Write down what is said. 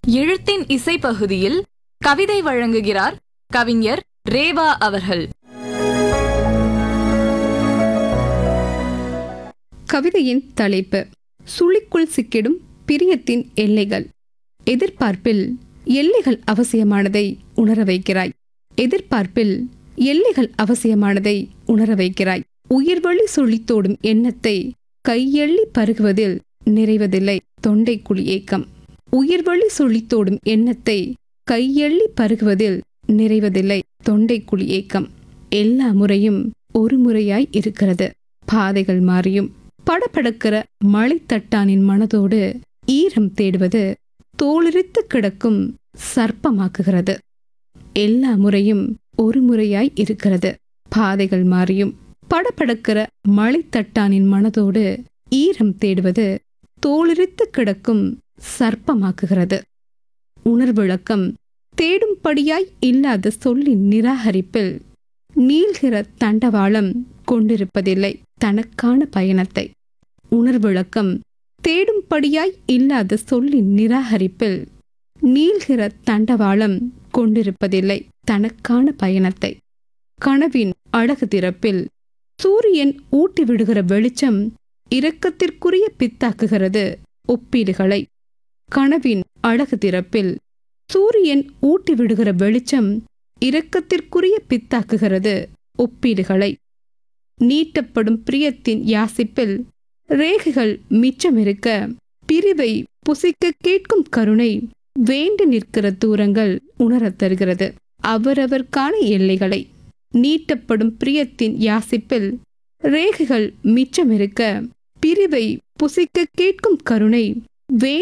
எழுத்தின் இசை பகுதியில் கவிதை வழங்குகிறார் கவிஞர் ரேவா அவர்கள் கவிதையின் தலைப்பு சுழிக்குள் சிக்கிடும் பிரியத்தின் எல்லைகள் எதிர்பார்ப்பில் எல்லைகள் அவசியமானதை உணர வைக்கிறாய் எதிர்பார்ப்பில் எல்லைகள் அவசியமானதை உணர வைக்கிறாய் உயிர்வழி சுழித்தோடும் எண்ணத்தை கையெள்ளி பருகுவதில் நிறைவதில்லை தொண்டைக்குழி ஏக்கம் உயிர்வழி சுழித்தோடும் எண்ணத்தை கையெள்ளி பருகுவதில் நிறைவதில்லை தொண்டைக்குழி ஏக்கம் எல்லா முறையும் ஒரு முறையாய் இருக்கிறது பாதைகள் மாறியும் படபடக்கிற மழைத்தட்டானின் மனதோடு ஈரம் தேடுவது தோளிரித்து கிடக்கும் சர்ப்பமாக்குகிறது எல்லா முறையும் ஒரு முறையாய் இருக்கிறது பாதைகள் மாறியும் படபடக்கிற மழைத்தட்டானின் மனதோடு ஈரம் தேடுவது தோளிரித்து கிடக்கும் சர்ப்பமாக்குகிறது உணர்விளக்கம் தேடும்படியாய் இல்லாத சொல்லின் நிராகரிப்பில் நீள்கிற தண்டவாளம் கொண்டிருப்பதில்லை தனக்கான பயணத்தை உணர்விளக்கம் தேடும்படியாய் இல்லாத சொல்லின் நிராகரிப்பில் நீள்கிற தண்டவாளம் கொண்டிருப்பதில்லை தனக்கான பயணத்தை கனவின் அழகு திறப்பில் சூரியன் ஊட்டி விடுகிற வெளிச்சம் இரக்கத்திற்குரிய பித்தாக்குகிறது ஒப்பீடுகளை கனவின் அழகு திறப்பில் சூரியன் ஊட்டி விடுகிற வெளிச்சம் இரக்கத்திற்குரிய பித்தாக்குகிறது ஒப்பீடுகளை நீட்டப்படும் பிரியத்தின் யாசிப்பில் ரேகைகள் மிச்சமிருக்க பிரிவை புசிக்க கேட்கும் கருணை வேண்டி நிற்கிற தூரங்கள் உணரத் தருகிறது அவரவர்க்கான எல்லைகளை நீட்டப்படும் பிரியத்தின் யாசிப்பில் ரேகைகள் மிச்சமிருக்க பிரிவை புசிக்க கேட்கும் கருணை வே